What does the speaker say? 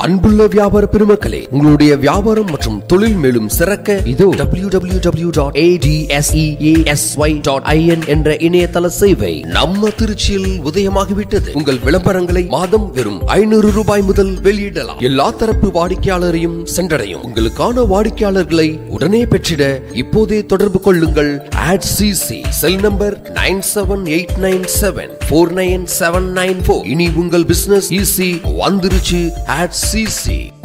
அன்புள்ள வியாபார பெருமக்களே உங்களுடைய வியாபாரம் மற்றும் தொழில் மேலும் சிறக்க இதோ www.adsesy.in என்ற இணையதள சேவை நம்ம திருச்சியில் உதயமாகிவிட்டது உங்கள் விளம்பரங்களை மாதம் வெறும் ஐநூறு ரூபாய் முதல் வெளியிடலாம் எல்லா தரப்பு வாடிக்கையாளரையும் சென்றடையும் உங்களுக்கான வாடிக்கையாளர்களை உடனே பெற்றிட இப்போதே தொடர்பு கொள்ளுங்கள் ad CC cell number nine seven eight nine seven four nine seven nine four இனி உங்கள் பிசினஸ் ஈஸி வந்துருச்சு ஆட் சிசி